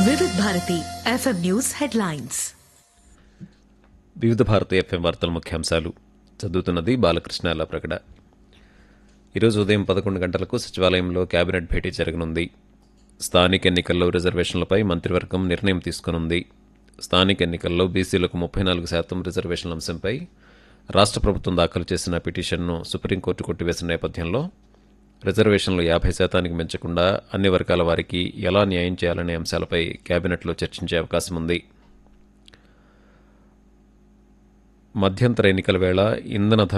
వివిధ Bharati FM news headlines వివిధ Bharati FM వార్తల ముఖ్యాంశాలు చదువుతున్నది బాలకృష్ణ ప్రకట ఈరోజు ఉదయం పదకొండు గంటలకు సచివాలయంలో కేబినెట్ భేటీ జరగనుంది స్థానిక ఎన్నికల్లో రిజర్వేషన్లపై మంత్రివర్గం నిర్ణయం తీసుకునుంది స్థానిక ఎన్నికల్లో బీసీలకు ముప్పై నాలుగు శాతం రిజర్వేషన్ల అంశంపై రాష్ట్ర ప్రభుత్వం దాఖలు చేసిన పిటిషన్ను సుప్రీంకోర్టు కొట్టివేసిన నేపథ్యంలో రిజర్వేషన్లు యాభై శాతానికి పెంచకుండా అన్ని వర్గాల వారికి ఎలా న్యాయం చేయాలనే అంశాలపై కేబినెట్లో చర్చించే అవకాశం ఉంది మధ్యంతర ఎన్నికల వేళ ఇంధన ధర